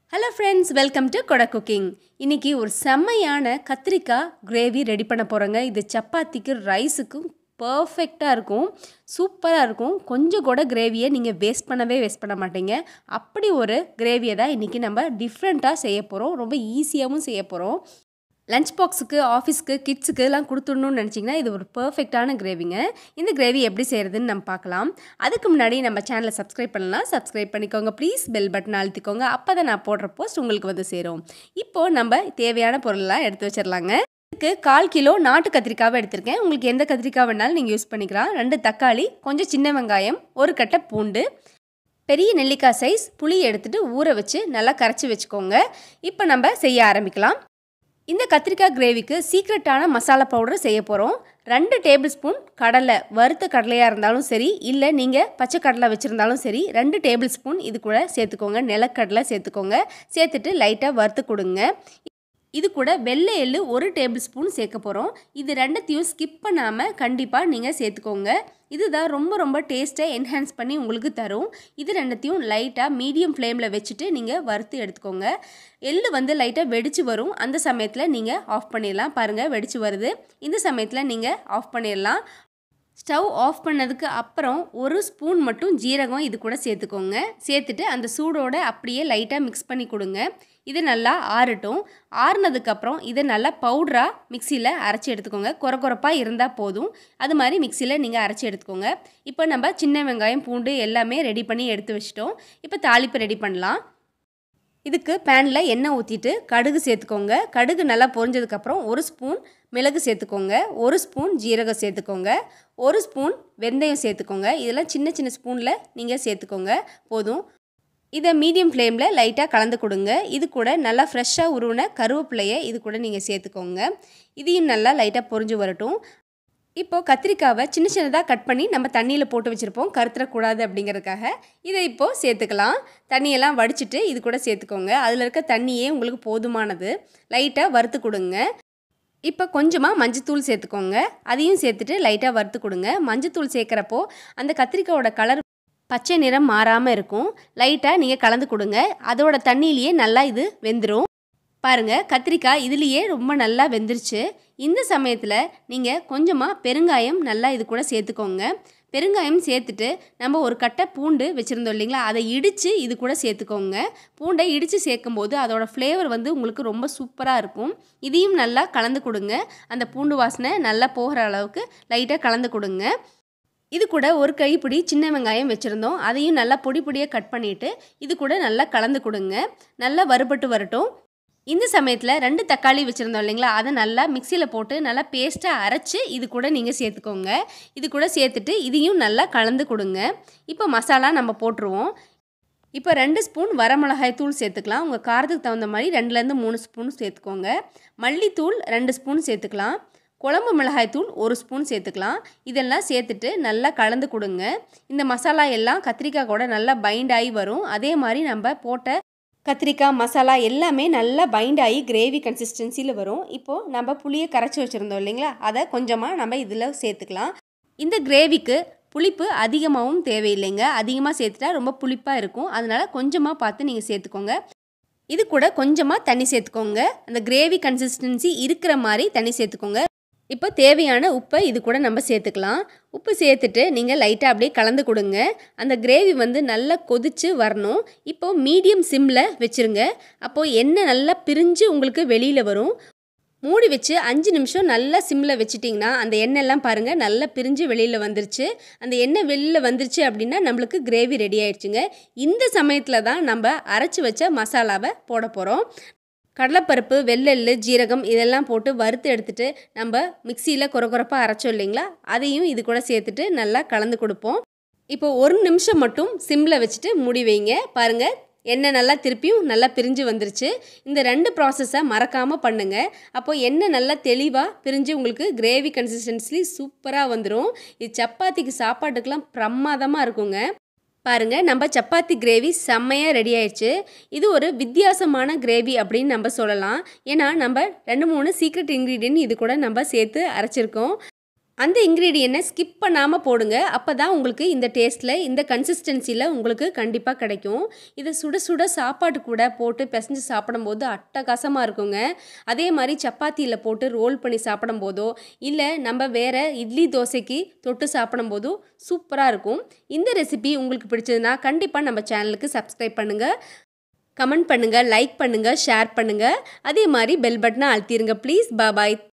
hello friends welcome to Kodai cooking இன்றைக்கி ஒரு செம்மையான கத்திரிக்காய் கிரேவி ரெடி பண்ண போகிறோங்க இது சப்பாத்திக்கு ரைஸுக்கும் பர்ஃபெக்டாக இருக்கும் சூப்பராக இருக்கும் கொஞ்சம் கூட கிரேவியை நீங்கள் வேஸ்ட் பண்ணவே வேஸ்ட் பண்ண மாட்டீங்க அப்படி ஒரு கிரேவியை தான் இன்றைக்கி நம்ம டிஃப்ரெண்ட்டாக செய்ய போகிறோம் ரொம்ப ஈஸியாகவும் செய்ய போகிறோம் லஞ்ச் பாக்ஸுக்கு ஆஃபீஸ்க்கு கிட்ஸுக்கு எல்லாம் கொடுத்துடணும்னு நினச்சிங்கன்னா இது ஒரு பர்ஃபெக்டான கிரேவிங்க இந்த கிரேவி எப்படி செய்கிறதுன்னு நம்ம பார்க்கலாம் அதுக்கு முன்னாடி நம்ம சேனலை சப்ஸ்கிரைப் பண்ணலாம் சப்ஸ்கிரைப் பண்ணிக்கோங்க ப்ளீஸ் பெல் பட்டன் அழுத்திக்கோங்க அப்போ தான் நான் போடுற போஸ்ட் உங்களுக்கு வந்து சேரும் இப்போது நம்ம தேவையான பொருளெலாம் எடுத்து வச்சிடலாங்க இதுக்கு கால் கிலோ நாட்டு கத்திரிக்காவை எடுத்திருக்கேன் உங்களுக்கு எந்த கத்திரிக்காய் வேணாலும் நீங்கள் யூஸ் பண்ணிக்கலாம் ரெண்டு தக்காளி கொஞ்சம் சின்ன வெங்காயம் ஒரு கட்டை பூண்டு பெரிய நெல்லிக்காய் சைஸ் புளி எடுத்துகிட்டு ஊற வச்சு நல்லா கரைச்சி வச்சுக்கோங்க இப்போ நம்ம செய்ய ஆரம்பிக்கலாம் இந்த கத்திரிக்காய் கிரேவிக்கு சீக்ரெட்டான மசாலா பவுடர் செய்ய போகிறோம் ரெண்டு டேபிள் ஸ்பூன் கடலை வறுத்த கடலையாக இருந்தாலும் சரி இல்லை நீங்கள் பச்சை கடலை வச்சுருந்தாலும் சரி ரெண்டு டேபிள் ஸ்பூன் இது கூட சேர்த்துக்கோங்க நிலக்கடலை சேர்த்துக்கோங்க சேர்த்துட்டு லைட்டாக வறுத்து கொடுங்க இது கூட வெள்ளை எள்ளு ஒரு டேபிள் ஸ்பூன் சேர்க்க போகிறோம் இது ரெண்டத்தையும் ஸ்கிப் பண்ணாமல் கண்டிப்பாக நீங்கள் சேர்த்துக்கோங்க இதுதான் ரொம்ப ரொம்ப டேஸ்ட்டை என்ஹான்ஸ் பண்ணி உங்களுக்கு தரும் இது ரெண்டத்தையும் லைட்டாக மீடியம் ஃப்ளேமில் வச்சுட்டு நீங்கள் வறுத்து எடுத்துக்கோங்க எள்ளு வந்து லைட்டாக வெடிச்சு வரும் அந்த சமயத்தில் நீங்கள் ஆஃப் பண்ணிடலாம் பாருங்கள் வெடிச்சு வருது இந்த சமயத்தில் நீங்கள் ஆஃப் பண்ணிடலாம் ஸ்டவ் ஆஃப் பண்ணதுக்கு அப்புறம் ஒரு ஸ்பூன் மட்டும் ஜீரகம் இது கூட சேர்த்துக்கோங்க சேர்த்துட்டு அந்த சூடோடு அப்படியே லைட்டாக மிக்ஸ் பண்ணி கொடுங்க இது நல்லா ஆறட்டும் ஆறுனதுக்கப்புறம் இதை நல்லா பவுடராக மிக்சியில் அரைச்சி எடுத்துக்கோங்க குறை குறைப்பாக இருந்தால் போதும் அது மாதிரி மிக்சியில் நீங்கள் அரைச்சி எடுத்துக்கோங்க இப்போ நம்ம சின்ன வெங்காயம் பூண்டு எல்லாமே ரெடி பண்ணி எடுத்து வச்சிட்டோம் இப்போ தாளிப்பு ரெடி பண்ணலாம் இதுக்கு பேனில் எண்ணெய் ஊற்றிட்டு கடுகு சேர்த்துக்கோங்க கடுகு நல்லா பொரிஞ்சதுக்கப்புறம் ஒரு ஸ்பூன் மிளகு சேர்த்துக்கோங்க ஒரு ஸ்பூன் ஜீரகம் சேர்த்துக்கோங்க ஒரு ஸ்பூன் வெந்தயம் சேர்த்துக்கோங்க இதெல்லாம் சின்ன சின்ன ஸ்பூனில் நீங்கள் சேர்த்துக்கோங்க போதும் இதை மீடியம் ஃப்ளேமில் லைட்டாக கலந்து கொடுங்க இது கூட நல்லா ஃப்ரெஷ்ஷாக உருவின கருவேப்பிலையை இது கூட நீங்கள் சேர்த்துக்கோங்க இதையும் நல்லா லைட்டாக பொரிஞ்சு வரட்டும் இப்போது கத்திரிக்காவை சின்ன சின்னதாக கட் பண்ணி நம்ம தண்ணியில் போட்டு வச்சுருப்போம் கருத்துறக்கூடாது அப்படிங்கிறதுக்காக இதை இப்போது சேர்த்துக்கலாம் தண்ணியெல்லாம் வடிச்சிட்டு இது கூட சேர்த்துக்கோங்க அதில் இருக்க தண்ணியே உங்களுக்கு போதுமானது லைட்டாக வறுத்து கொடுங்க இப்போ கொஞ்சமாக மஞ்சத்தூள் சேர்த்துக்கோங்க அதையும் சேர்த்துட்டு லைட்டாக வறுத்து கொடுங்க மஞ்சத்தூள் சேர்க்குறப்போ அந்த கத்திரிக்காயோட கலர் பச்சை நிறம் மாறாமல் இருக்கும் லைட்டாக நீங்கள் கலந்து கொடுங்க அதோட தண்ணியிலேயே நல்லா இது வெந்துடும் பாருங்கள் கத்திரிக்காய் இதுலேயே ரொம்ப நல்லா வெந்துருச்சு இந்த சமயத்தில் நீங்கள் கொஞ்சமாக பெருங்காயம் நல்லா இது கூட சேர்த்துக்கோங்க பெருங்காயம் சேர்த்துட்டு நம்ம ஒரு கட்டை பூண்டு வச்சுருந்தோம் இல்லைங்களா அதை இடித்து இது கூட சேர்த்துக்கோங்க பூண்டை இடித்து சேர்க்கும்போது அதோட ஃப்ளேவர் வந்து உங்களுக்கு ரொம்ப சூப்பராக இருக்கும் இதையும் நல்லா கலந்து கொடுங்க அந்த பூண்டு வாசனை நல்லா போகிற அளவுக்கு லைட்டாக கலந்து கொடுங்க இது கூட ஒரு கைப்பிடி சின்ன வெங்காயம் வச்சுருந்தோம் அதையும் நல்லா பொடி பொடியாக கட் பண்ணிவிட்டு இது கூட நல்லா கலந்து கொடுங்க நல்லா வறுபட்டு வரட்டும் இந்த சமயத்தில் ரெண்டு தக்காளி வச்சுருந்தோம் இல்லைங்களா அதை நல்லா மிக்சியில் போட்டு நல்லா பேஸ்ட்டாக அரைச்சி இது கூட நீங்கள் சேர்த்துக்கோங்க இது கூட சேர்த்துட்டு இதையும் நல்லா கலந்து கொடுங்க இப்போ மசாலா நம்ம போட்டுருவோம் இப்போ ரெண்டு ஸ்பூன் வரமிளகாய் தூள் சேர்த்துக்கலாம் உங்கள் காரத்துக்கு தகுந்த மாதிரி ரெண்டுலேருந்து மூணு ஸ்பூன் சேர்த்துக்கோங்க மல்லித்தூள் ரெண்டு ஸ்பூன் சேர்த்துக்கலாம் குழம்பு மிளகாய் தூள் ஒரு ஸ்பூன் சேர்த்துக்கலாம் இதெல்லாம் சேர்த்துட்டு நல்லா கலந்து கொடுங்க இந்த மசாலா எல்லாம் கத்திரிக்காய் கூட நல்லா பைண்ட் ஆகி வரும் அதே மாதிரி நம்ம போட்ட கத்திரிக்காய் மசாலா எல்லாமே நல்லா பைண்ட் ஆகி கிரேவி கன்சிஸ்டன்சியில் வரும் இப்போது நம்ம புளியை கரைச்சி வச்சுருந்தோம் இல்லைங்களா அதை கொஞ்சமாக நம்ம இதில் சேர்த்துக்கலாம் இந்த கிரேவிக்கு புளிப்பு அதிகமாகவும் தேவையில்லைங்க அதிகமாக சேர்த்துட்டா ரொம்ப புளிப்பாக இருக்கும் அதனால் கொஞ்சமாக பார்த்து நீங்கள் சேர்த்துக்கோங்க இது கூட கொஞ்சமாக தண்ணி சேர்த்துக்கோங்க அந்த கிரேவி கன்சிஸ்டன்சி இருக்கிற மாதிரி தண்ணி சேர்த்துக்கோங்க இப்போ தேவையான உப்பை இது கூட நம்ம சேர்த்துக்கலாம் உப்பு சேர்த்துட்டு நீங்கள் லைட்டாக அப்படியே கலந்து கொடுங்க அந்த கிரேவி வந்து நல்லா கொதித்து வரணும் இப்போது மீடியம் சிம்மில் வச்சுருங்க அப்போது எண்ணெய் நல்லா பிரிஞ்சு உங்களுக்கு வெளியில் வரும் மூடி வச்சு அஞ்சு நிமிஷம் நல்லா சிம்மில் வச்சிட்டிங்கன்னா அந்த எண்ணெய்லாம் பாருங்கள் நல்லா பிரிஞ்சு வெளியில் வந்துருச்சு அந்த எண்ணெய் வெளியில் வந்துருச்சு அப்படின்னா நம்மளுக்கு கிரேவி ரெடி ஆயிடுச்சுங்க இந்த சமயத்தில் தான் நம்ம அரைச்சி வச்ச மசாலாவை போட போகிறோம் கடலைப்பருப்பு வெள்ளெள்ளு ஜீரகம் இதெல்லாம் போட்டு வறுத்து எடுத்துகிட்டு நம்ம மிக்சியில் குறை குறைப்பாக அரைச்சோம் இல்லைங்களா அதையும் இது கூட சேர்த்துட்டு நல்லா கலந்து கொடுப்போம் இப்போ ஒரு நிமிஷம் மட்டும் சிம்மில் வச்சுட்டு மூடி வைங்க பாருங்கள் எண்ணெய் நல்லா திருப்பியும் நல்லா பிரிஞ்சு வந்துருச்சு இந்த ரெண்டு ப்ராசஸை மறக்காமல் பண்ணுங்கள் அப்போ எண்ணெய் நல்லா தெளிவாக பிரிஞ்சு உங்களுக்கு கிரேவி கன்சிஸ்டன்சி சூப்பராக வந்துடும் இது சப்பாத்திக்கு சாப்பாட்டுக்கெலாம் பிரமாதமாக இருக்குங்க பாருங்கள் நம்ம சப்பாத்தி கிரேவி செம்மையாக ரெடி ஆயிடுச்சு இது ஒரு வித்தியாசமான கிரேவி அப்படின்னு நம்ம சொல்லலாம் ஏன்னா நம்ம ரெண்டு மூணு சீக்ரெட் இன்க்ரீடியன்ட் இது கூட நம்ம சேர்த்து அரைச்சிருக்கோம் அந்த இன்க்ரீடியண்ட்டை ஸ்கிப் பண்ணாமல் போடுங்க அப்போ தான் உங்களுக்கு இந்த டேஸ்ட்டில் இந்த கன்சிஸ்டன்சியில் உங்களுக்கு கண்டிப்பாக கிடைக்கும் இதை சுட சுட சாப்பாட்டு கூட போட்டு பிசைஞ்சு சாப்பிடும்போது அட்டகாசமாக இருக்குங்க அதே மாதிரி சப்பாத்தியில் போட்டு ரோல் பண்ணி சாப்பிடும்போதோ இல்லை நம்ம வேறு இட்லி தோசைக்கு தொட்டு சாப்பிடும்போதோ சூப்பராக இருக்கும் இந்த ரெசிபி உங்களுக்கு பிடிச்சதுன்னா கண்டிப்பாக நம்ம சேனலுக்கு சப்ஸ்கிரைப் பண்ணுங்கள் கமெண்ட் பண்ணுங்கள் லைக் பண்ணுங்கள் ஷேர் பண்ணுங்கள் அதே மாதிரி பெல் பட்டனை அழுத்திடுங்க ப்ளீஸ் பாய்